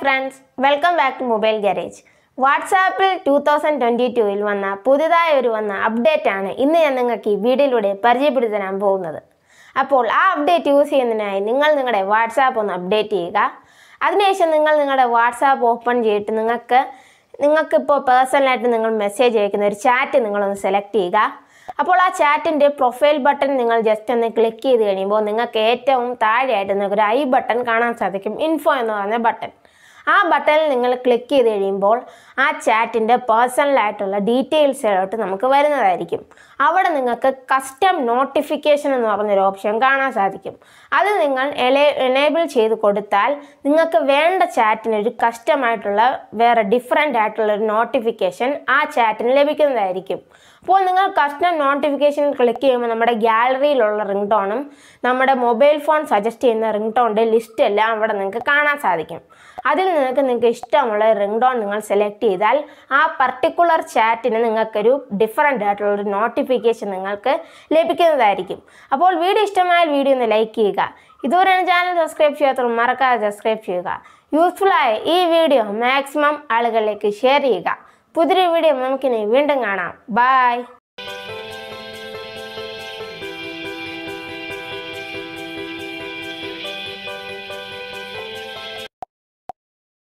friends welcome back to mobile garage വാട്സാപ്പിൽ two thousand twenty ടൂവിൽ വന്ന പുതുതായി ഒരു വന്ന അപ്ഡേറ്റ് ആണ് ഇന്ന് ഞാൻ നിങ്ങൾക്ക് ഈ വീഡിയോയിലൂടെ പരിചയപ്പെടുത്തി തരാൻ പോകുന്നത് അപ്പോൾ ആ അപ്ഡേറ്റ് യൂസ് ചെയ്യുന്നതിനായി നിങ്ങൾ നിങ്ങളുടെ വാട്സാപ്പ് ഒന്ന് അപ്ഡേറ്റ് ചെയ്യുക അതിനുശേഷം നിങ്ങൾ നിങ്ങളുടെ വാട്സാപ്പ് ഓപ്പൺ ചെയ്തിട്ട് നിങ്ങൾക്ക് നിങ്ങൾക്കിപ്പോൾ പേഴ്സണലായിട്ട് നിങ്ങൾ മെസ്സേജ് അയക്കുന്ന ഒരു ചാറ്റ് നിങ്ങളൊന്ന് സെലക്ട് ചെയ്യുക അപ്പോൾ ആ ചാറ്റിൻ്റെ പ്രൊഫൈൽ ബട്ടൺ നിങ്ങൾ ജസ്റ്റ് ഒന്ന് ക്ലിക്ക് ചെയ്ത് കഴിയുമ്പോൾ നിങ്ങൾക്ക് ഏറ്റവും താഴെയായിട്ട് നിങ്ങൾക്ക് ഒരു ഐ ബട്ടൺ കാണാൻ സാധിക്കും ഇൻഫോ എന്ന് പറഞ്ഞ ബട്ടൺ ആ ബട്ടണിൽ നിങ്ങൾ ക്ലിക്ക് ചെയ്ത് കഴിയുമ്പോൾ ആ ചാറ്റിൻ്റെ പേഴ്സണലായിട്ടുള്ള ഡീറ്റെയിൽസിലോട്ട് നമുക്ക് വരുന്നതായിരിക്കും അവിടെ നിങ്ങൾക്ക് കസ്റ്റം നോട്ടിഫിക്കേഷൻ എന്ന് പറഞ്ഞൊരു ഓപ്ഷൻ കാണാൻ സാധിക്കും അത് നിങ്ങൾ എനേബിൾ ചെയ്ത് കൊടുത്താൽ നിങ്ങൾക്ക് വേണ്ട ചാറ്റിന് ഒരു കസ്റ്റമായിട്ടുള്ള വേറെ ഡിഫറെൻ്റ് ആയിട്ടുള്ള ഒരു നോട്ടിഫിക്കേഷൻ ആ ചാറ്റിന് ലഭിക്കുന്നതായിരിക്കും അപ്പോൾ നിങ്ങൾ കസ്റ്റം നോട്ടിഫിക്കേഷൻ ക്ലിക്ക് ചെയ്യുമ്പോൾ നമ്മുടെ ഗ്യാലറിയിലുള്ള റിംഗ് ടോണും നമ്മുടെ മൊബൈൽ ഫോൺ സജസ്റ്റ് ചെയ്യുന്ന റിംഗ് ടോണിൻ്റെ ലിസ്റ്റ് എല്ലാം അവിടെ നിങ്ങൾക്ക് കാണാൻ സാധിക്കും അതിൽ നിങ്ങൾക്ക് നിങ്ങൾക്ക് ഇഷ്ടമുള്ള റിംഗ് ടോൺ നിങ്ങൾ സെലക്ട് ചെയ്താൽ ആ പർട്ടിക്കുലർ ചാറ്റിന് നിങ്ങൾക്കൊരു ഡിഫറൻ്റ് ആയിട്ടുള്ള ഒരു നോട്ടിഫിക്കേഷൻ നിങ്ങൾക്ക് ലഭിക്കുന്നതായിരിക്കും അപ്പോൾ വീഡിയോ ഇഷ്ടമായാൽ വീഡിയോ ഒന്ന് ലൈക്ക് ചെയ്യുക ഇതുവരെയാണ് ചാനൽ സബ്സ്ക്രൈബ് ചെയ്യാത്തവർ മറക്കാതെ സബ്സ്ക്രൈബ് ചെയ്യുക യൂസ്ഫുള്ളായ ഈ വീഡിയോ മാക്സിമം ആളുകളിലേക്ക് ഷെയർ ചെയ്യുക പുതിയൊരു വീഡിയോ നമുക്കിനി വീണ്ടും കാണാം ബൈ